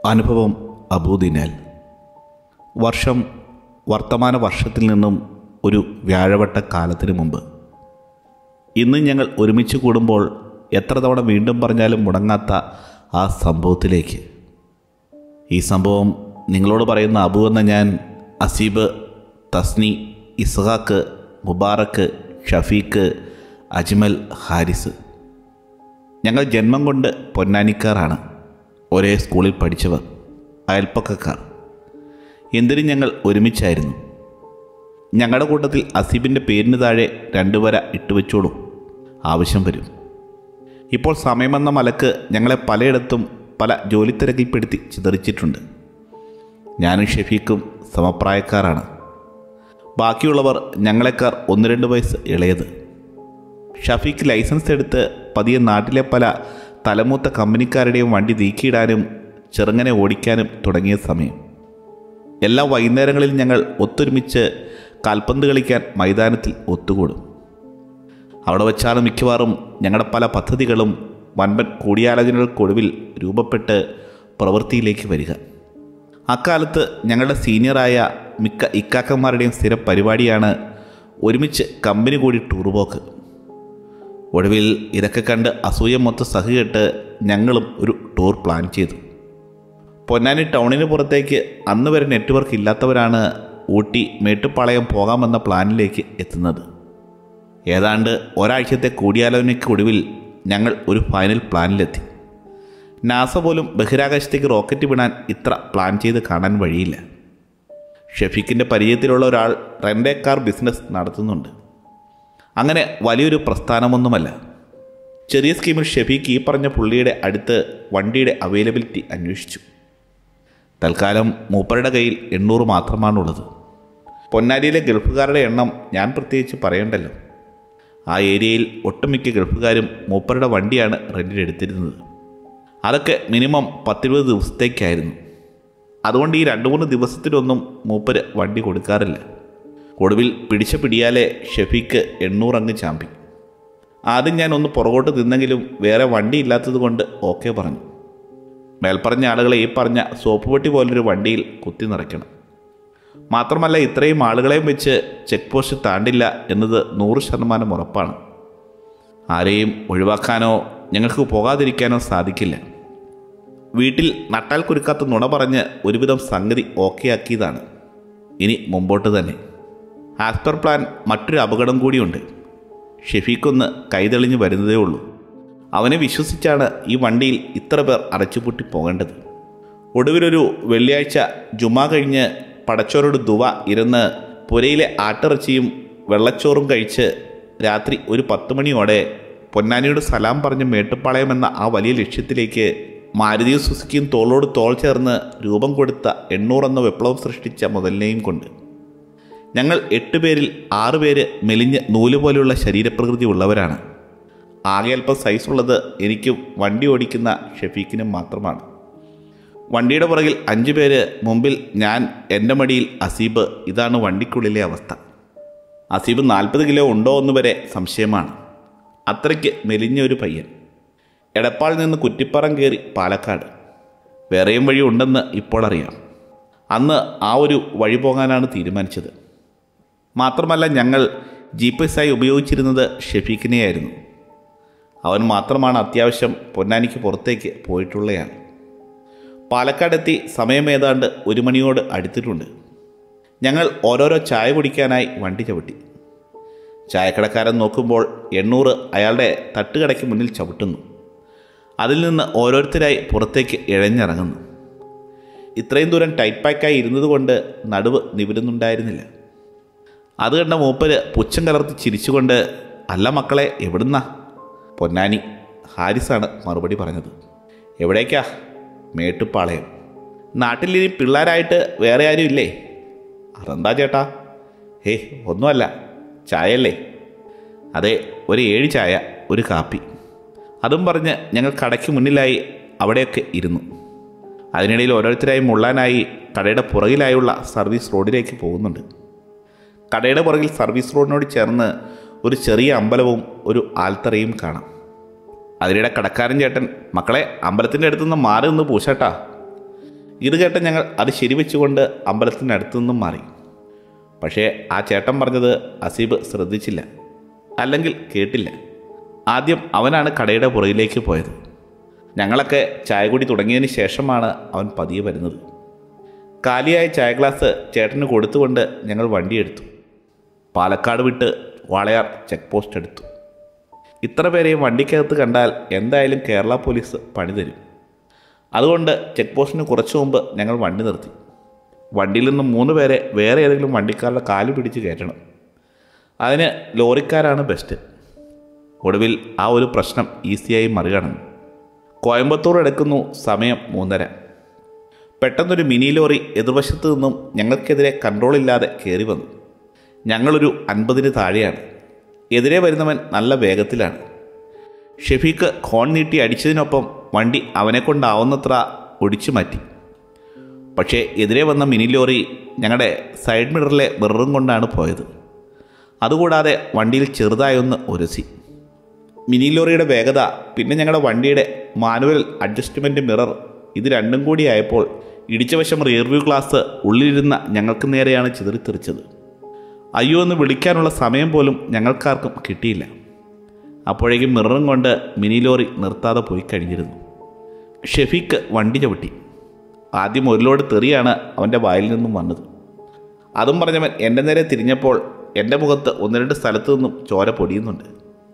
അനുഭവം അബൂദിനാൽ വർഷം വർത്തമാന വർഷത്തിൽ നിന്നും ഒരു വ്യാഴവട്ട കാലത്തിന് മുമ്പ് ഇന്ന് ഞങ്ങൾ ഒരുമിച്ച് കൂടുമ്പോൾ എത്ര തവണ വീണ്ടും പറഞ്ഞാലും മുടങ്ങാത്ത ആ സംഭവത്തിലേക്ക് ഈ സംഭവം നിങ്ങളോട് പറയുന്ന അബു എന്ന ഞാൻ അസീബ് തസ്നി ഇസ്ഹാക്ക് മുബാറക്ക് ഷഫീഖ് അജ്മൽ ഹാരിസ് ഞങ്ങൾ ജന്മം കൊണ്ട് പൊന്നാനിക്കാറാണ് ഒരേ സ്കൂളിൽ പഠിച്ചവർ അയൽപ്പക്കക്കാർ എന്തിനും ഞങ്ങൾ ഒരുമിച്ചായിരുന്നു ഞങ്ങളുടെ കൂട്ടത്തിൽ അസീബിൻ്റെ പേരിന് താഴെ രണ്ടു വര ഇട്ടുവെച്ചോളൂ ആവശ്യം വരും ഇപ്പോൾ സമയമെന്ന മലക്ക് ഞങ്ങളെ പലയിടത്തും പല ജോലിത്തിരക്കിൽപ്പെടുത്തി ചിതറിച്ചിട്ടുണ്ട് ഞാനും ഷെഫീഖും സമപ്രായക്കാരാണ് ബാക്കിയുള്ളവർ ഞങ്ങളെക്കാർ ഒന്ന് രണ്ട് വയസ്സ് ഇളയത് ഷഫീഖ് ലൈസൻസ് എടുത്ത് പതിയെ നാട്ടിലെ പല തലമൂത്ത കമ്പനിക്കാരുടെയും വണ്ടി നീക്കിയിടാനും ചെറുങ്ങനെ ഓടിക്കാനും തുടങ്ങിയ സമയം എല്ലാ വൈകുന്നേരങ്ങളിൽ ഞങ്ങൾ ഒത്തൊരുമിച്ച് കാൽപന്ത് കളിക്കാൻ മൈതാനത്തിൽ ഒത്തുകൂടും അവിടെ വെച്ചാണ് മിക്കവാറും ഞങ്ങളുടെ പല പദ്ധതികളും വൻപൻ കൂടിയാലോചനകൾക്കൊടുവിൽ രൂപപ്പെട്ട് പ്രവൃത്തിയിലേക്ക് വരിക അക്കാലത്ത് ഞങ്ങളുടെ സീനിയറായ മിക്ക ഇക്കാക്കന്മാരുടെയും സ്ഥിര പരിപാടിയാണ് ഒരുമിച്ച് കമ്പനി കൂടി ടൂർ പോക്ക് ഒടുവിൽ ഇതൊക്കെ കണ്ട് അസൂയ മൊത്തം സഹികെട്ട് ഞങ്ങളും ഒരു ടൂർ പ്ലാൻ ചെയ്തു പൊന്നാനി ടൗണിന് പുറത്തേക്ക് അന്ന് വരെ നെറ്റ്വർക്ക് ഇല്ലാത്തവരാണ് ഊട്ടി മേട്ടുപ്പാളയം പോകാമെന്ന പ്ലാനിലേക്ക് എത്തുന്നത് ഏതാണ്ട് ഒരാഴ്ചത്തെ കൂടിയാലോചനയ്ക്കൊടുവിൽ ഞങ്ങൾ ഒരു ഫൈനൽ പ്ലാനിലെത്തി നാസ പോലും ബഹിരാകാശത്തേക്ക് റോക്കറ്റ് വിടാൻ ഇത്ര പ്ലാൻ ചെയ്ത് കാണാൻ വഴിയില്ല ഷെഫീഖിൻ്റെ പരിചയത്തിലുള്ള ഒരാൾ റെൻഡേ കാർ ബിസിനസ് നടത്തുന്നുണ്ട് അങ്ങനെ വലിയൊരു പ്രസ്ഥാനമൊന്നുമല്ല ചെറിയ സ്കീമിൽ ഷെഫീഖ് ഈ പറഞ്ഞ പുള്ളിയുടെ അടുത്ത് വണ്ടിയുടെ അവൈലബിലിറ്റി അന്വേഷിച്ചു തൽക്കാലം മൂപ്പരുടെ കയ്യിൽ എണ്ണൂറ് മാത്രമാണുള്ളത് പൊന്നാരിയിലെ ഗൾഫുകാരുടെ എണ്ണം ഞാൻ പ്രത്യേകിച്ച് പറയണ്ടല്ലോ ആ ഏരിയയിൽ ഒട്ടുമിക്ക ഗൾഫുകാരും മൂപ്പരുടെ വണ്ടിയാണ് റെൻറ്റിനെടുത്തിരുന്നത് അതൊക്കെ മിനിമം പത്തിരുപത് ദിവസത്തേക്കായിരുന്നു അതുകൊണ്ട് ഈ രണ്ട് മൂന്ന് ദിവസത്തിനൊന്നും മൂപ്പര് വണ്ടി കൊടുക്കാറില്ല ഒടുവിൽ പിടിച്ച പിടിയാലെ ഷെഫീക്ക് എണ്ണൂറങ്ങ് ചാമ്പി ആദ്യം ഞാൻ ഒന്ന് പുറകോട്ട് നിന്നെങ്കിലും വേറെ വണ്ടി ഇല്ലാത്തത് കൊണ്ട് ഓക്കെ പറഞ്ഞു മേൽപ്പറഞ്ഞ ആളുകളെ ഈ പറഞ്ഞ സോപ്പ് പെട്ടി പോലൊരു വണ്ടിയിൽ കുത്തി നിറയ്ക്കണം മാത്രമല്ല ഇത്രയും ആളുകളെയും വെച്ച് ചെക്ക് പോസ്റ്റ് താണ്ടില്ല എന്നത് നൂറ് ശതമാനം ഉറപ്പാണ് ആരെയും ഒഴിവാക്കാനോ ഞങ്ങൾക്ക് പോകാതിരിക്കാനോ സാധിക്കില്ല വീട്ടിൽ നട്ടാൽ കുരുക്കാത്ത നുണ പറഞ്ഞ് ഒരുവിധം സംഗതി ഓക്കെ ആക്കിയതാണ് ഇനി മുമ്പോട്ട് തന്നെ ആസ് പെർ പ്ലാൻ മറ്റൊരു അപകടം കൂടിയുണ്ട് ഷെഫീഖൊന്ന് കൈതെളിഞ്ഞ് വരുന്നതേ ഉള്ളൂ അവനെ വിശ്വസിച്ചാണ് ഈ വണ്ടിയിൽ ഇത്ര പേർ അടച്ചുപൂട്ടി പോകേണ്ടത് ഒടുവിലൊരു വെള്ളിയാഴ്ച ജുമാ കഴിഞ്ഞ് പടച്ചോരോട് ദുവ ഇരുന്ന് പുരയിലെ ആട്ടിറച്ചിയും വെള്ളച്ചോറും കഴിച്ച് രാത്രി ഒരു പത്ത് മണിയോടെ പൊന്നാനിയോട് സലാം പറഞ്ഞ് മേട്ടുപ്പാളയം എന്ന ആ വലിയ ലക്ഷ്യത്തിലേക്ക് മാരുതിയും സുസുക്കിയും തോളോട് തോൾ ചേർന്ന് രൂപം കൊടുത്ത എണ്ണൂറെന്ന വിപ്ലവം സൃഷ്ടിച്ച മുതലിനെയും കൊണ്ട് ഞങ്ങൾ എട്ട് പേരിൽ ആറ് പേര് മെലിഞ്ഞ് നൂല് പോലെയുള്ള ശരീരപ്രകൃതി ഉള്ളവരാണ് ആകെ അല്പം സൈസുള്ളത് എനിക്കും വണ്ടി ഓടിക്കുന്ന ഷെഫീഖിനും മാത്രമാണ് വണ്ടിയുടെ പുറകിൽ അഞ്ച് പേര് മുമ്പിൽ ഞാൻ എൻ്റെ മടിയിൽ അസീബ് ഇതാണ് വണ്ടിക്കുള്ളിലെ അവസ്ഥ അസീബ് നാൽപ്പത് കിലോ ഉണ്ടോ എന്ന് വരെ സംശയമാണ് അത്രയ്ക്ക് മെലിഞ്ഞ ഒരു പയ്യൻ എടപ്പാളിൽ നിന്ന് കുറ്റിപ്പറം കയറി പാലക്കാട് വേറെയും വഴി ഉണ്ടെന്ന് ഇപ്പോൾ അറിയാം അന്ന് ആ ഒരു വഴി പോകാനാണ് തീരുമാനിച്ചത് മാത്രമല്ല ഞങ്ങൾ ജി പി എസ് ആയി ഉപയോഗിച്ചിരുന്നത് ഷെഫീഖിനെയായിരുന്നു അവൻ മാത്രമാണ് അത്യാവശ്യം പൊന്നാനിക്ക് പുറത്തേക്ക് പോയിട്ടുള്ളയാൾ പാലക്കാടെത്തി സമയം ഏതാണ്ട് ഒരു മണിയോട് അടുത്തിട്ടുണ്ട് ഞങ്ങൾ ഓരോരോ ചായ കുടിക്കാനായി വണ്ടി ചവിട്ടി ചായക്കടക്കാരൻ നോക്കുമ്പോൾ എണ്ണൂറ് അയാളുടെ തട്ടുകടയ്ക്ക് മുന്നിൽ ചവിട്ടുന്നു അതിൽ നിന്ന് ഓരോരുത്തരായി പുറത്തേക്ക് ഇഴഞ്ഞിറങ്ങുന്നു ഇത്രയും ദൂരം ടൈറ്റ് പാക്കായി ഇരുന്നത് കൊണ്ട് നടുവ് നിവരുന്നുണ്ടായിരുന്നില്ല അത് കണ്ട മൂപ്പര് പുച്ഛം കലർത്തി ചിരിച്ചുകൊണ്ട് അല്ല മക്കളെ എവിടുന്നാ പൊന്നാനി ഹാരിസാണ് മറുപടി പറഞ്ഞത് എവിടേക്കാ മേട്ടുപ്പാളയം നാട്ടിലിനി പിള്ളേരായിട്ട് വേറെ ആരും ഇല്ലേ അതെന്താ ചേട്ടാ ഹേ ഒന്നുമല്ല ചായയല്ലേ അതെ ഒരു ഏഴ് ചായ ഒരു കാപ്പി അതും പറഞ്ഞ് ഞങ്ങൾ കടയ്ക്ക് മുന്നിലായി അവിടെയൊക്കെ ഇരുന്നു അതിനിടയിൽ ഓരോരുത്തരായി മുള്ളാനായി കടയുടെ പുറകിലായുള്ള സർവീസ് റോഡിലേക്ക് പോകുന്നുണ്ട് കടയുടെ പുറകിൽ സർവീസ് റോഡിനോട് ചേർന്ന് ഒരു ചെറിയ അമ്പലവും ഒരു ആൽത്തറയും കാണാം അതിനിടെ കടക്കാരൻ ചേട്ടൻ മക്കളെ അമ്പലത്തിൻ്റെ അടുത്തുനിന്ന് മാറി നിന്ന് പൂശട്ടാ ഇത് കേട്ട് ഞങ്ങൾ അത് ശരിവെച്ചുകൊണ്ട് അമ്പലത്തിനടുത്തു നിന്നും മാറി പക്ഷേ ആ ചേട്ടൻ പറഞ്ഞത് അസീബ് ശ്രദ്ധിച്ചില്ല അല്ലെങ്കിൽ കേട്ടില്ല ആദ്യം അവനാണ് കടയുടെ പുറകിലേക്ക് പോയത് ഞങ്ങളൊക്കെ ചായ കൂടി തുടങ്ങിയതിന് ശേഷമാണ് അവൻ പതിയെ വരുന്നത് കാലിയായ ചായ ഗ്ലാസ് ചേട്ടന് കൊടുത്തുകൊണ്ട് ഞങ്ങൾ വണ്ടിയെടുത്തു പാലക്കാട് വിട്ട് വാളയാർ ചെക്ക് പോസ്റ്റ് എടുത്തു ഇത്ര പേരെയും വണ്ടിക്കകത്ത് കണ്ടാൽ എന്തായാലും കേരള പോലീസ് പണി തരും അതുകൊണ്ട് ചെക്ക് പോസ്റ്റിന് കുറച്ചു മുമ്പ് ഞങ്ങൾ വണ്ടി നിർത്തി വണ്ടിയിൽ നിന്ന് മൂന്ന് പേരെ വേറെ ഏതെങ്കിലും വണ്ടിക്കാരുടെ കാല് പിടിച്ച് കയറ്റണം അതിന് ലോറിക്കാരാണ് ബെസ്റ്റ് ഒടുവിൽ ആ ഒരു പ്രശ്നം ഈസിയായി മറികടന്നു കോയമ്പത്തൂർ എടുക്കുന്നു സമയം മൂന്നര പെട്ടെന്നൊരു മിനി ലോറി എതിർവശത്തു നിന്നും ഞങ്ങൾക്കെതിരെ കൺട്രോളില്ലാതെ കയറി വന്നു ഞങ്ങളൊരു അൻപതിന് താഴെയാണ് എതിരെ വരുന്നവൻ നല്ല വേഗത്തിലാണ് ഷെഫീക്ക് ഹോൺ നീട്ടി അടിച്ചതിനൊപ്പം വണ്ടി അവനെ കൊണ്ടാവുന്നത്ര ഒടിച്ചു മാറ്റി പക്ഷേ എതിരെ വന്ന മിനി ലോറി ഞങ്ങളുടെ സൈഡ് മിററിലെ മിററും കൊണ്ടാണ് പോയത് അതുകൂടാതെ വണ്ടിയിൽ ചെറുതായൊന്ന് ഉരസി മിനി ലോറിയുടെ വേഗത പിന്നെ ഞങ്ങളുടെ വണ്ടിയുടെ മാനുവൽ അഡ്ജസ്റ്റ്മെൻറ്റ് മിറർ ഇത് രണ്ടും കൂടി ആയപ്പോൾ ഇടിച്ച വശം റിയർവ്യൂ ഗ്ലാസ് ഉള്ളിലിരുന്ന ഞങ്ങൾക്ക് നേരെയാണ് ചിതറിത്തെറിച്ചത് അയ്യോ എന്ന് വിളിക്കാനുള്ള സമയം പോലും ഞങ്ങൾക്കാർക്കും കിട്ടിയില്ല അപ്പോഴേക്കും മിററും കൊണ്ട് മിനി ലോറി നിർത്താതെ പോയി കഴിഞ്ഞിരുന്നു ഷെഫീക്ക് വണ്ടി ചവിട്ടി ആദ്യം ഒരു ലോഡ് തെറിയാണ് അവൻ്റെ വായിൽ നിന്നും വന്നത് അതും പറഞ്ഞവൻ എൻ്റെ നേരെ തിരിഞ്ഞപ്പോൾ എൻ്റെ മുഖത്ത് ഒന്ന് രണ്ട് സ്ഥലത്തു നിന്നും ചോര പൊടിയുന്നുണ്ട്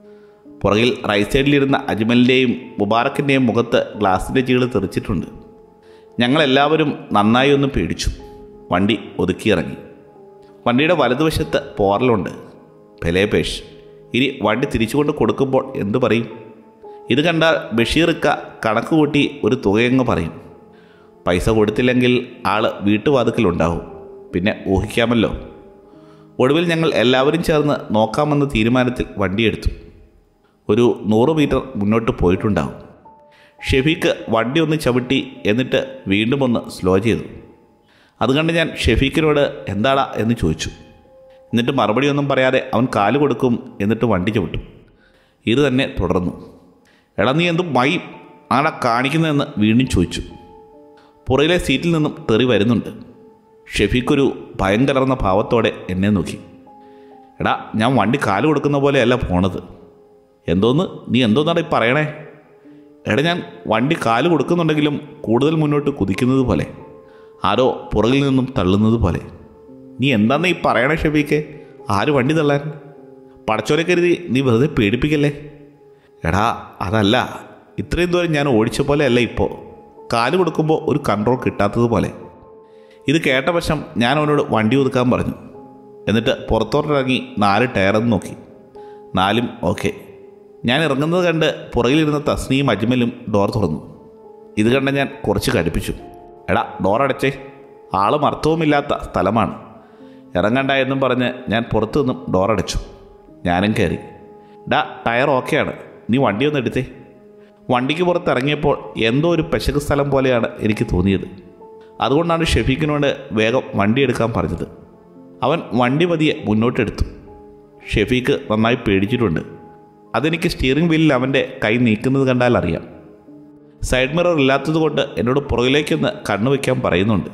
പുറകിൽ റൈറ്റ് സൈഡിലിരുന്ന അജ്മലിൻ്റെയും മുബാറക്കിൻ്റെയും മുഖത്ത് ഗ്ലാസിൻ്റെ ചീട് തെറിച്ചിട്ടുണ്ട് ഞങ്ങളെല്ലാവരും നന്നായി ഒന്ന് പേടിച്ചു വണ്ടി ഒതുക്കിയിറങ്ങി വണ്ടിയുടെ വലതുവശത്ത് പോറലുണ്ട് പെലേപേഷ് ഇനി വണ്ടി തിരിച്ചുകൊണ്ട് കൊടുക്കുമ്പോൾ എന്തു പറയും ഇത് കണ്ടാൽ ബഷീറിക്ക കണക്ക് കൂട്ടി ഒരു തുകയങ്ങ് പറയും പൈസ കൊടുത്തില്ലെങ്കിൽ ആൾ വീട്ടുവാതുക്കലുണ്ടാവും പിന്നെ ഊഹിക്കാമല്ലോ ഒടുവിൽ ഞങ്ങൾ എല്ലാവരും ചേർന്ന് നോക്കാമെന്ന തീരുമാനത്തിൽ വണ്ടിയെടുത്തു ഒരു നൂറ് മീറ്റർ മുന്നോട്ട് പോയിട്ടുണ്ടാവും ഷെഫീക്ക് വണ്ടി ഒന്ന് ചവിട്ടി എന്നിട്ട് വീണ്ടും ഒന്ന് സ്ലോ ചെയ്തു അത് കണ്ട് ഞാൻ ഷെഫീക്കിനോട് എന്താടാ എന്ന് ചോദിച്ചു എന്നിട്ട് മറുപടി ഒന്നും പറയാതെ അവൻ കാല് കൊടുക്കും എന്നിട്ട് വണ്ടി ചവിട്ടും ഇത് തന്നെ തുടർന്നു എടാ നീ എന്തും മൈ ആടാ കാണിക്കുന്നതെന്ന് വീണ്ടും ചോദിച്ചു പുറയിലെ സീറ്റിൽ നിന്നും തെറി വരുന്നുണ്ട് ഷെഫീഖൊരു ഭയം കലർന്ന ഭാവത്തോടെ എന്നെ നോക്കി എടാ ഞാൻ വണ്ടി കാല് കൊടുക്കുന്ന പോലെയല്ല പോണത് എന്തോന്ന് നീ എന്തോന്നാണ് ഈ പറയണേ എടാ ഞാൻ വണ്ടി കാല് കൊടുക്കുന്നുണ്ടെങ്കിലും കൂടുതൽ മുന്നോട്ട് കുതിക്കുന്നത് പോലെ ആരോ പുറകിൽ നിന്നും തള്ളുന്നത് പോലെ നീ എന്താന്ന് ഈ പറയണേ ഷെഫീക്കെ ആര് വണ്ടി തള്ളാൻ പടച്ചോനെ കരുതി നീ വെറുതെ പേടിപ്പിക്കല്ലേ എടാ അതല്ല ഇത്രയും ദൂരം ഞാൻ ഓടിച്ച പോലെ അല്ല ഇപ്പോൾ കാല് കൊടുക്കുമ്പോൾ ഒരു കൺട്രോൾ കിട്ടാത്തതുപോലെ ഇത് കേട്ട വശം ഞാൻ അവനോട് വണ്ടി ഒതുക്കാൻ പറഞ്ഞു എന്നിട്ട് പുറത്തോട്ടിറങ്ങി നാല് ടയറെന്ന് നോക്കി നാലും ഓക്കെ ഞാൻ ഇറങ്ങുന്നത് കണ്ട് പുറകിലിരുന്ന തസ്നിയും അജ്മലും ഡോർ തുറന്നു ഇത് കണ്ട് ഞാൻ കുറച്ച് കടുപ്പിച്ചു എടാ ഡോർ അടച്ചേ ആളും അർത്ഥവുമില്ലാത്ത സ്ഥലമാണ് ഇറങ്ങണ്ട എന്നും പറഞ്ഞ് ഞാൻ പുറത്തു നിന്നും ഡോർ അടച്ചു ഞാനും കയറി ഡാ ടയർ ഓക്കെയാണ് നീ വണ്ടി ഒന്ന് എടുത്തേ വണ്ടിക്ക് പുറത്ത് ഇറങ്ങിയപ്പോൾ എന്തോ ഒരു പെശക് സ്ഥലം പോലെയാണ് എനിക്ക് തോന്നിയത് അതുകൊണ്ടാണ് ഷെഫീഖിനോട് വേഗം വണ്ടി എടുക്കാൻ പറഞ്ഞത് അവൻ വണ്ടി പതിയെ മുന്നോട്ടെടുത്തു ഷെഫീഖ് നന്നായി പേടിച്ചിട്ടുണ്ട് അതെനിക്ക് സ്റ്റിയറിംഗ് വീലിൽ അവൻ്റെ കൈ നീക്കുന്നത് കണ്ടാൽ അറിയാം സൈഡ് മിറർ ഇല്ലാത്തതുകൊണ്ട് എന്നോട് പുറകിലേക്കൊന്ന് കണ്ണു വയ്ക്കാൻ പറയുന്നുണ്ട്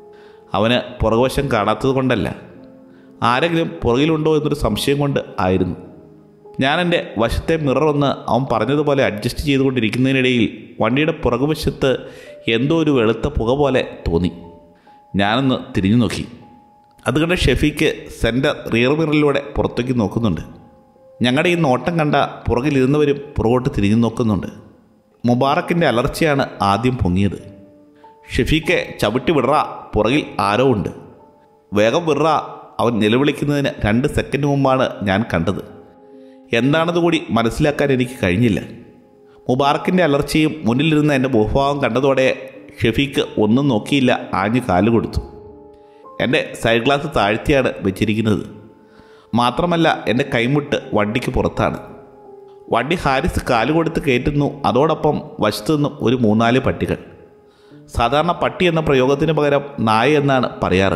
അവന് പുറകുവശം കാണാത്തത് കൊണ്ടല്ല ആരെങ്കിലും പുറകിലുണ്ടോ എന്നൊരു സംശയം കൊണ്ട് ആയിരുന്നു ഞാൻ എൻ്റെ വശത്തെ മിറർ ഒന്ന് അവൻ പറഞ്ഞതുപോലെ അഡ്ജസ്റ്റ് ചെയ്തുകൊണ്ടിരിക്കുന്നതിനിടയിൽ വണ്ടിയുടെ പുറകുവശത്ത് എന്തോ ഒരു വെളുത്ത പുക പോലെ തോന്നി ഞാനൊന്ന് തിരിഞ്ഞു നോക്കി അതുകൊണ്ട് ഷെഫീക്ക് സെൻറ്റർ റിയർ മിററിലൂടെ പുറത്തേക്ക് നോക്കുന്നുണ്ട് ഞങ്ങളുടെ ഈ നോട്ടം കണ്ട പുറകിലിരുന്നവരും പുറകോട്ട് തിരിഞ്ഞു നോക്കുന്നുണ്ട് മുബാറക്കിൻ്റെ അലർച്ചയാണ് ആദ്യം പൊങ്ങിയത് ഷെഫീക്കെ ചവിട്ടി വിടറ പുറകിൽ ആരോ ഉണ്ട് വേഗം വിടറ അവൻ നിലവിളിക്കുന്നതിന് രണ്ട് സെക്കൻഡ് മുമ്പാണ് ഞാൻ കണ്ടത് എന്താണത് കൂടി മനസ്സിലാക്കാൻ എനിക്ക് കഴിഞ്ഞില്ല മുബാറക്കിൻ്റെ അലർച്ചയും മുന്നിലിരുന്ന എൻ്റെ മുഖഭാവം കണ്ടതോടെ ഷെഫീക്ക് ഒന്നും നോക്കിയില്ല ആഞ്ഞ് കാല് കൊടുത്തു എൻ്റെ സൈഡ് ഗ്ലാസ് താഴ്ത്തിയാണ് വെച്ചിരിക്കുന്നത് മാത്രമല്ല എൻ്റെ കൈമുട്ട് വണ്ടിക്ക് പുറത്താണ് വണ്ടി ഹാരിസ് കാല് കൊടുത്ത് കയറ്റുന്നു അതോടൊപ്പം വശത്തു നിന്നും ഒരു മൂന്നാല് പട്ടികൾ സാധാരണ പട്ടി എന്ന പ്രയോഗത്തിന് പകരം നായ എന്നാണ് പറയാറ്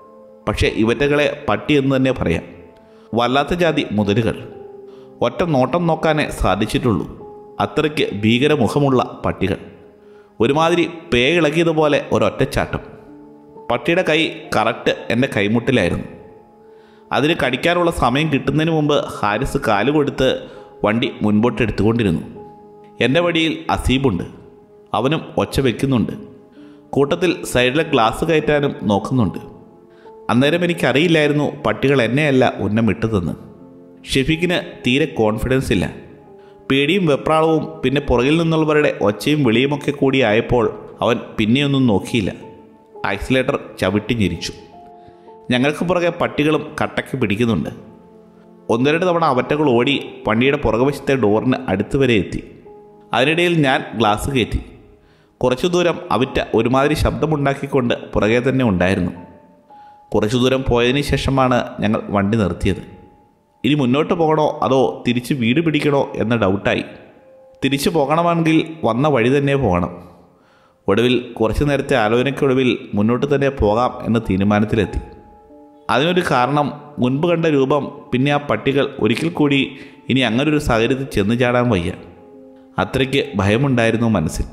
പക്ഷേ ഇവറ്റകളെ പട്ടി എന്ന് തന്നെ പറയാം വല്ലാത്ത ജാതി മുതലുകൾ ഒറ്റ നോട്ടം നോക്കാനേ സാധിച്ചിട്ടുള്ളൂ അത്രയ്ക്ക് ഭീകരമുഖമുള്ള പട്ടികൾ ഒരുമാതിരി പേ ഇളകിയതുപോലെ ഒരൊറ്റച്ചാട്ടം പട്ടിയുടെ കൈ കറക്റ്റ് എൻ്റെ കൈമുട്ടിലായിരുന്നു അതിന് കടിക്കാനുള്ള സമയം കിട്ടുന്നതിന് മുമ്പ് ഹാരിസ് കാല് കൊടുത്ത് വണ്ടി മുൻപോട്ട് എടുത്തുകൊണ്ടിരുന്നു എൻ്റെ വഴിയിൽ അസീബുണ്ട് അവനും ഒച്ച വയ്ക്കുന്നുണ്ട് കൂട്ടത്തിൽ സൈഡിലെ ഗ്ലാസ് കയറ്റാനും നോക്കുന്നുണ്ട് അന്നേരം എനിക്കറിയില്ലായിരുന്നു പട്ടികൾ എന്നെയല്ല ഉന്നം ഇട്ടതെന്ന് ഷെഫീഖിന് തീരെ കോൺഫിഡൻസ് ഇല്ല പേടിയും വെപ്രാളവും പിന്നെ പുറകിൽ നിന്നുള്ളവരുടെ ഒച്ചയും വിളിയുമൊക്കെ കൂടി ആയപ്പോൾ അവൻ പിന്നെയൊന്നും നോക്കിയില്ല ഐസൊലേറ്റർ ചവിട്ടി ഞെരിച്ചു ഞങ്ങൾക്ക് പുറകെ പട്ടികളും കട്ടയ്ക്ക് പിടിക്കുന്നുണ്ട് ഒന്ന് രണ്ട് തവണ അവറ്റകൾ ഓടി വണ്ടിയുടെ പുറകുവശത്തെ ഡോറിന് അടുത്ത് വരെ എത്തി അതിനിടയിൽ ഞാൻ ഗ്ലാസ് കയറ്റി കുറച്ചു ദൂരം അവറ്റ ഒരുമാതിരി ശബ്ദമുണ്ടാക്കിക്കൊണ്ട് പുറകെ തന്നെ ഉണ്ടായിരുന്നു കുറച്ചു ദൂരം പോയതിന് ശേഷമാണ് ഞങ്ങൾ വണ്ടി നിർത്തിയത് ഇനി മുന്നോട്ട് പോകണോ അതോ തിരിച്ച് വീട് പിടിക്കണോ എന്ന ഡൗട്ടായി തിരിച്ചു പോകണമെങ്കിൽ വന്ന വഴി തന്നെ പോകണം ഒടുവിൽ കുറച്ചു നേരത്തെ ആലോചനയ്ക്കൊടുവിൽ മുന്നോട്ട് തന്നെ പോകാം എന്ന തീരുമാനത്തിലെത്തി അതിനൊരു കാരണം മുൻപ് കണ്ട രൂപം പിന്നെ ആ പട്ടികൾ ഒരിക്കൽ കൂടി ഇനി അങ്ങനൊരു സാഹചര്യത്തിൽ ചെന്ന് ചാടാൻ വയ്യ അത്രയ്ക്ക് ഭയമുണ്ടായിരുന്നു മനസ്സിൽ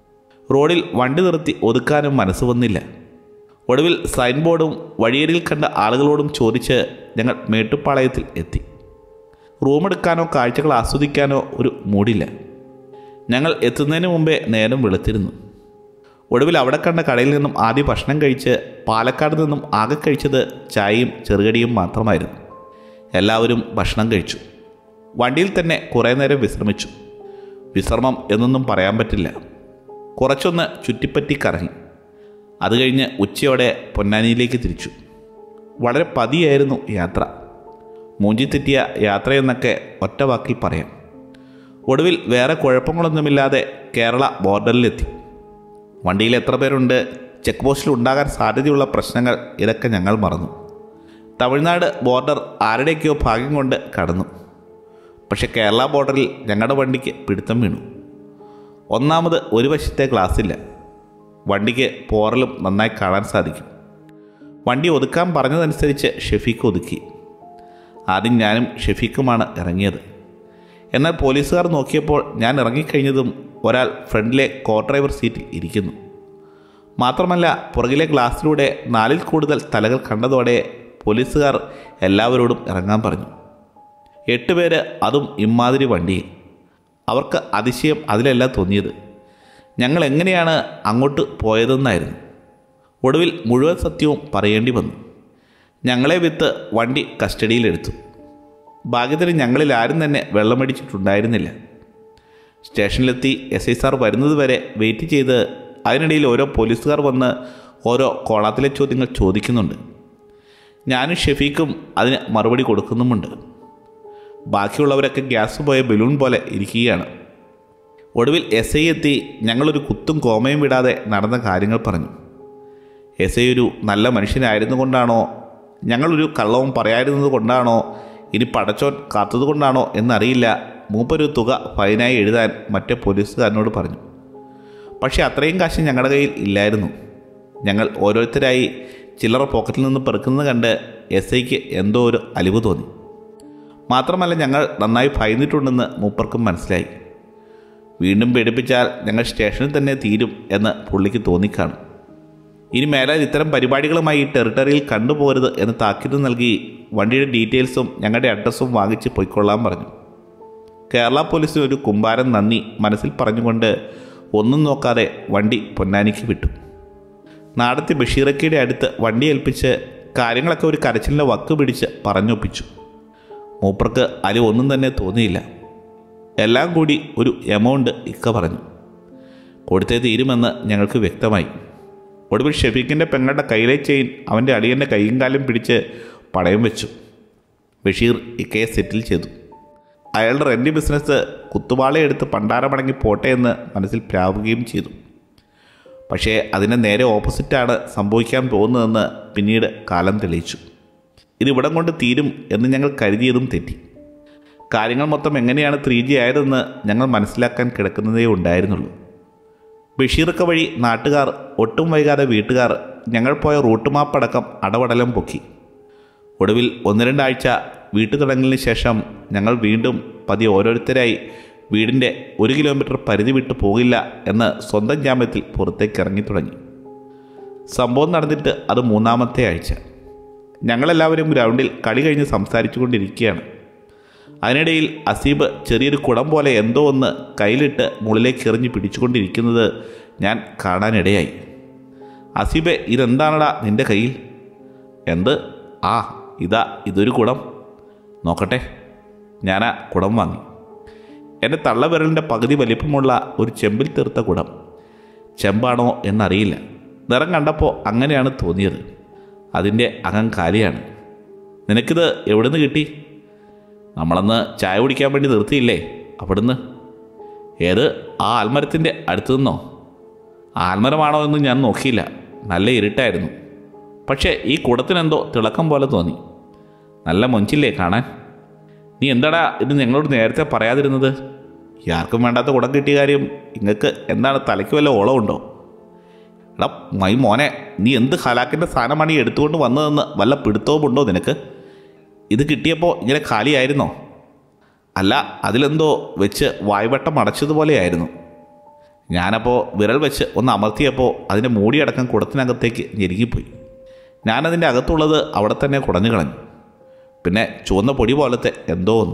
റോഡിൽ വണ്ടി നിർത്തി ഒതുക്കാനും മനസ്സ് വന്നില്ല ഒടുവിൽ സൈൻ ബോർഡും വഴിയരികിൽ കണ്ട ആളുകളോടും ചോദിച്ച് ഞങ്ങൾ മേട്ടുപ്പാളയത്തിൽ എത്തി റൂമെടുക്കാനോ കാഴ്ചകൾ ആസ്വദിക്കാനോ ഒരു മൂടില്ല ഞങ്ങൾ എത്തുന്നതിന് മുമ്പേ നേരം വെളുത്തിരുന്നു ഒടുവിൽ അവിടെ കണ്ട കടയിൽ നിന്നും ആദ്യം ഭക്ഷണം കഴിച്ച് പാലക്കാട് നിന്നും ആകെ കഴിച്ചത് ചായയും ചെറുകടിയും മാത്രമായിരുന്നു എല്ലാവരും ഭക്ഷണം കഴിച്ചു വണ്ടിയിൽ തന്നെ കുറേ നേരം വിശ്രമിച്ചു വിശ്രമം എന്നൊന്നും പറയാൻ പറ്റില്ല കുറച്ചൊന്ന് ചുറ്റിപ്പറ്റി കറങ്ങി അത് കഴിഞ്ഞ് ഉച്ചയോടെ പൊന്നാനിയിലേക്ക് തിരിച്ചു വളരെ പതിയായിരുന്നു യാത്ര മൂഞ്ചി തെറ്റിയ യാത്രയെന്നൊക്കെ ഒറ്റ വാക്കിൽ പറയാം ഒടുവിൽ വേറെ കുഴപ്പങ്ങളൊന്നുമില്ലാതെ കേരള ബോർഡറിലെത്തി വണ്ടിയിൽ എത്ര പേരുണ്ട് ചെക്ക് പോസ്റ്റിൽ ഉണ്ടാകാൻ സാധ്യതയുള്ള പ്രശ്നങ്ങൾ ഇതൊക്കെ ഞങ്ങൾ മറന്നു തമിഴ്നാട് ബോർഡർ ആരുടെയൊക്കെയോ ഭാഗ്യം കൊണ്ട് കടന്നു പക്ഷെ കേരള ബോർഡറിൽ ഞങ്ങളുടെ വണ്ടിക്ക് പിടുത്തം വീണു ഒന്നാമത് ഒരു വശത്തെ ഗ്ലാസ്സില്ല വണ്ടിക്ക് പോറലും നന്നായി കാണാൻ സാധിക്കും വണ്ടി ഒതുക്കാൻ പറഞ്ഞതനുസരിച്ച് ഷെഫീഖ് ഒതുക്കി ആദ്യം ഞാനും ഷെഫീഖുമാണ് ഇറങ്ങിയത് എന്നാൽ പോലീസുകാർ നോക്കിയപ്പോൾ ഞാൻ ഇറങ്ങിക്കഴിഞ്ഞതും ഒരാൾ ഫ്രണ്ടിലെ കോ ഡ്രൈവർ സീറ്റിൽ ഇരിക്കുന്നു മാത്രമല്ല പുറകിലെ ഗ്ലാസ്സിലൂടെ നാലിൽ കൂടുതൽ തലകൾ കണ്ടതോടെ പോലീസുകാർ എല്ലാവരോടും ഇറങ്ങാൻ പറഞ്ഞു എട്ട് പേര് അതും ഇമ്മാതിരി വണ്ടിയിൽ അവർക്ക് അതിശയം അതിലല്ല തോന്നിയത് ഞങ്ങൾ എങ്ങനെയാണ് അങ്ങോട്ട് പോയതെന്നായിരുന്നു ഒടുവിൽ മുഴുവൻ സത്യവും പറയേണ്ടി വന്നു ഞങ്ങളെ വിത്ത് വണ്ടി കസ്റ്റഡിയിലെടുത്തു ഭാഗ്യത്തിന് ഞങ്ങളിൽ ആരും തന്നെ വെള്ളമടിച്ചിട്ടുണ്ടായിരുന്നില്ല സ്റ്റേഷനിലെത്തി എസ് ഐ സാർ വരുന്നത് വരെ വെയിറ്റ് ചെയ്ത് അതിനിടയിൽ ഓരോ പോലീസുകാർ വന്ന് ഓരോ കോളാത്തിലെ ചോദ്യങ്ങൾ ചോദിക്കുന്നുണ്ട് ഞാനും ഷെഫീഖും അതിന് മറുപടി കൊടുക്കുന്നുമുണ്ട് ബാക്കിയുള്ളവരൊക്കെ ഗ്യാസ് പോയ ബലൂൺ പോലെ ഇരിക്കുകയാണ് ഒടുവിൽ എസ് ഐ എത്തി ഞങ്ങളൊരു കുത്തും കോമയും വിടാതെ നടന്ന കാര്യങ്ങൾ പറഞ്ഞു എസ് ഐ ഒരു നല്ല മനുഷ്യനായിരുന്നു കൊണ്ടാണോ ഞങ്ങളൊരു കള്ളവും പറയാതിരുന്നത് കൊണ്ടാണോ ഇനി പടച്ചോൻ കാത്തതുകൊണ്ടാണോ എന്നറിയില്ല മൂപ്പൊരു തുക ഫൈനായി എഴുതാൻ മറ്റേ പോലീസുകാരനോട് പറഞ്ഞു പക്ഷേ അത്രയും കാശ് ഞങ്ങളുടെ കയ്യിൽ ഇല്ലായിരുന്നു ഞങ്ങൾ ഓരോരുത്തരായി ചില്ലറ പോക്കറ്റിൽ നിന്ന് പെറുക്കുന്നത് കണ്ട് എസ് ഐക്ക് എന്തോ ഒരു അലിവ് തോന്നി മാത്രമല്ല ഞങ്ങൾ നന്നായി ഭയന്നിട്ടുണ്ടെന്ന് മൂപ്പർക്കും മനസ്സിലായി വീണ്ടും പേടിപ്പിച്ചാൽ ഞങ്ങൾ സ്റ്റേഷനിൽ തന്നെ തീരും എന്ന് പുള്ളിക്ക് തോന്നിക്കാണും ഇനി മേലാൽ ഇത്തരം പരിപാടികളുമായി ഈ ടെറിട്ടറിയിൽ കണ്ടുപോകരുത് എന്ന് താക്കീത് നൽകി വണ്ടിയുടെ ഡീറ്റെയിൽസും ഞങ്ങളുടെ അഡ്രസ്സും വാങ്ങിച്ച് പൊയ്ക്കൊള്ളാൻ പറഞ്ഞു കേരള പോലീസിന് ഒരു കുമ്പാരം നന്ദി മനസ്സിൽ പറഞ്ഞുകൊണ്ട് ഒന്നും നോക്കാതെ വണ്ടി പൊന്നാനിക്ക് വിട്ടു നാടത്തെ ബഷീറക്കയുടെ അടുത്ത് വണ്ടി ഏൽപ്പിച്ച് കാര്യങ്ങളൊക്കെ ഒരു കരച്ചിലിൻ്റെ വക്ക് പിടിച്ച് പറഞ്ഞൊപ്പിച്ചു മൂപ്പർക്ക് അലി ഒന്നും തന്നെ തോന്നിയില്ല എല്ലാം കൂടി ഒരു എമൗണ്ട് ഇക്ക പറഞ്ഞു കൊടുത്തേ തീരുമെന്ന് ഞങ്ങൾക്ക് വ്യക്തമായി ഒടുവിൽ ഷെഫീഖിൻ്റെ പെങ്ങളുടെ കയ്യിലെ ചെയിൻ അവൻ്റെ അളിയൻ്റെ കൈയും കാലും പിടിച്ച് പടയം വെച്ചു ബഷീർ ഇക്കയെ സെറ്റിൽ ചെയ്തു അയാളുടെ റെൻ്റ് ബിസിനസ് കുത്തുവാളയെടുത്ത് പണ്ടാരമടങ്ങി പോട്ടെ എന്ന് മനസ്സിൽ പ്രാവുകയും ചെയ്തു പക്ഷേ അതിന് നേരെ ഓപ്പോസിറ്റാണ് സംഭവിക്കാൻ പോകുന്നതെന്ന് പിന്നീട് കാലം തെളിയിച്ചു ഇതിവിടം കൊണ്ട് തീരും എന്ന് ഞങ്ങൾ കരുതിയതും തെറ്റി കാര്യങ്ങൾ മൊത്തം എങ്ങനെയാണ് ത്രീ ജി ആയതെന്ന് ഞങ്ങൾ മനസ്സിലാക്കാൻ കിടക്കുന്നതേ ഉണ്ടായിരുന്നുള്ളൂ ബഷീറൊക്കെ വഴി നാട്ടുകാർ ഒട്ടും വൈകാതെ വീട്ടുകാർ ഞങ്ങൾ പോയ റൂട്ട് മാപ്പടക്കം അടവടലം പൊക്കി ഒടുവിൽ ഒന്ന് രണ്ടാഴ്ച വീട്ടു തുടങ്ങലിന് ശേഷം ഞങ്ങൾ വീണ്ടും പതിയെ ഓരോരുത്തരായി വീടിൻ്റെ ഒരു കിലോമീറ്റർ പരിധി വിട്ട് പോകില്ല എന്ന് സ്വന്തം ജാമ്യത്തിൽ പുറത്തേക്ക് ഇറങ്ങി തുടങ്ങി സംഭവം നടന്നിട്ട് അത് മൂന്നാമത്തെ ആഴ്ച ഞങ്ങളെല്ലാവരും ഗ്രൗണ്ടിൽ കളി കഴിഞ്ഞ് സംസാരിച്ചു കൊണ്ടിരിക്കുകയാണ് അതിനിടയിൽ അസീബ് ചെറിയൊരു കുടം പോലെ എന്തോ ഒന്ന് കയ്യിലിട്ട് മുകളിലേക്ക് എറിഞ്ഞ് പിടിച്ചുകൊണ്ടിരിക്കുന്നത് ഞാൻ കാണാനിടയായി അസീബെ ഇതെന്താണടാ നിന്റെ കയ്യിൽ എന്ത് ആ ഇതാ ഇതൊരു കുടം നോക്കട്ടെ ഞാൻ ആ കുടം വാങ്ങി എൻ്റെ തള്ളവിരലിൻ്റെ പകുതി വലിപ്പമുള്ള ഒരു ചെമ്പിൽ തീർത്ത കുടം ചെമ്പാണോ എന്നറിയില്ല നിറം കണ്ടപ്പോൾ അങ്ങനെയാണ് തോന്നിയത് അതിൻ്റെ അകം കാലിയാണ് നിനക്കിത് എവിടുന്ന് കിട്ടി നമ്മളന്ന് ചായ കുടിക്കാൻ വേണ്ടി നിർത്തിയില്ലേ അവിടുന്ന് ഏത് ആ ആൽമരത്തിൻ്റെ അടുത്തു നിന്നോ ആൽമരമാണോ എന്ന് ഞാൻ നോക്കിയില്ല നല്ല ഇരുട്ടായിരുന്നു പക്ഷേ ഈ കുടത്തിനെന്തോ തിളക്കം പോലെ തോന്നി നല്ല മൊഞ്ചില്ലേ കാണാൻ നീ എന്താടാ ഇത് ഞങ്ങളോട് നേരത്തെ പറയാതിരുന്നത് ആർക്കും വേണ്ടാത്ത കുടം കിട്ടിയ കാര്യം ഇങ്ങക്ക് എന്താണ് തലയ്ക്ക് വല്ല ഓളമുണ്ടോ എടാ മൈ മോനെ നീ എന്ത് ഹലാക്കിൻ്റെ സാധനമാണ് ഈ എടുത്തുകൊണ്ട് വന്നതെന്ന് വല്ല പിടുത്തവും ഉണ്ടോ നിനക്ക് ഇത് കിട്ടിയപ്പോൾ ഇങ്ങനെ കാലിയായിരുന്നോ അല്ല അതിലെന്തോ വെച്ച് വായ്വട്ടം അടച്ചതുപോലെയായിരുന്നു ഞാനപ്പോൾ വിരൽ വെച്ച് ഒന്ന് അമർത്തിയപ്പോൾ അതിൻ്റെ മൂടിയടക്കം കുടത്തിനകത്തേക്ക് ഞെരുങ്ങിപ്പോയി ഞാനതിൻ്റെ അകത്തുള്ളത് അവിടെ തന്നെ കുടഞ്ഞു കളഞ്ഞു പിന്നെ ചുവന്ന പൊടി പോലത്തെ എന്തോ ഒന്ന്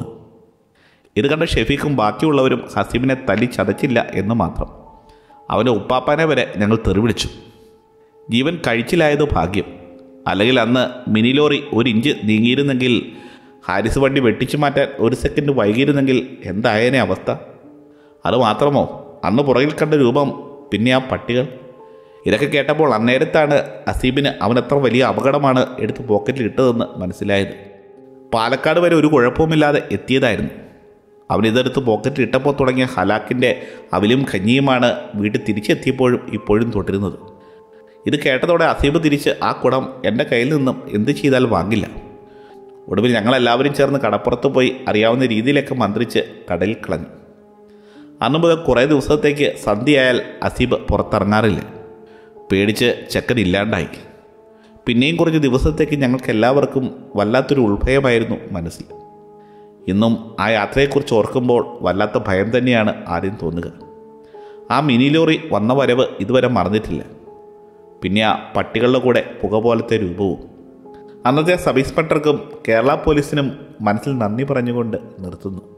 ഇത് കണ്ട ഷെഫീഖും ബാക്കിയുള്ളവരും ഹസീബിനെ തല്ലി ചതച്ചില്ല എന്ന് മാത്രം അവൻ്റെ ഉപ്പാപ്പാനെ വരെ ഞങ്ങൾ തെറിവിളിച്ചു ജീവൻ കഴിച്ചിലായത് ഭാഗ്യം അല്ലെങ്കിൽ അന്ന് മിനി ലോറി ഒരു ഇഞ്ച് നീങ്ങിയിരുന്നെങ്കിൽ ഹാരിസ് വണ്ടി വെട്ടിച്ചു മാറ്റാൻ ഒരു സെക്കൻഡ് വൈകിയിരുന്നെങ്കിൽ എന്തായേനെ അവസ്ഥ അത് മാത്രമോ അന്ന് പുറകിൽ കണ്ട രൂപം പിന്നെ ആ പട്ടികൾ ഇതൊക്കെ കേട്ടപ്പോൾ അന്നേരത്താണ് അസീബിന് അവനെത്ര വലിയ അപകടമാണ് എടുത്ത് പോക്കറ്റിൽ ഇട്ടതെന്ന് മനസ്സിലായത് പാലക്കാട് വരെ ഒരു കുഴപ്പവുമില്ലാതെ എത്തിയതായിരുന്നു അവൻ ഇതെടുത്ത് പോക്കറ്റിൽ ഇട്ടപ്പോൾ തുടങ്ങിയ ഹലാക്കിൻ്റെ അവിലും കഞ്ഞിയുമാണ് വീട്ടിൽ തിരിച്ചെത്തിയപ്പോഴും ഇപ്പോഴും തുടരുന്നത് ഇത് കേട്ടതോടെ അസീബ് തിരിച്ച് ആ കുടം എൻ്റെ കയ്യിൽ നിന്നും എന്ത് ചെയ്താൽ വാങ്ങില്ല ഒടുവിൽ ഞങ്ങളെല്ലാവരും ചേർന്ന് കടപ്പുറത്ത് പോയി അറിയാവുന്ന രീതിയിലൊക്കെ മന്ത്രിച്ച് കടലിൽ കളഞ്ഞു അന്നു മുതൽ കുറേ ദിവസത്തേക്ക് സന്ധ്യയായാൽ അസീബ് പുറത്തിറങ്ങാറില്ല പേടിച്ച് ചെക്കൻ ഇല്ലാണ്ടായി പിന്നെയും കുറച്ച് ദിവസത്തേക്ക് ഞങ്ങൾക്ക് എല്ലാവർക്കും വല്ലാത്തൊരു ഉൾഭയമായിരുന്നു മനസ്സിൽ ഇന്നും ആ യാത്രയെക്കുറിച്ച് ഓർക്കുമ്പോൾ വല്ലാത്ത ഭയം തന്നെയാണ് ആദ്യം തോന്നുക ആ മിനി ലോറി വന്ന വരവ് ഇതുവരെ മറന്നിട്ടില്ല പിന്നെ ആ പട്ടികളുടെ കൂടെ പുക പോലത്തെ രൂപവും അന്നത്തെ സബ് ഇൻസ്പെക്ടർക്കും കേരള പോലീസിനും മനസ്സിൽ നന്ദി പറഞ്ഞുകൊണ്ട് നിർത്തുന്നു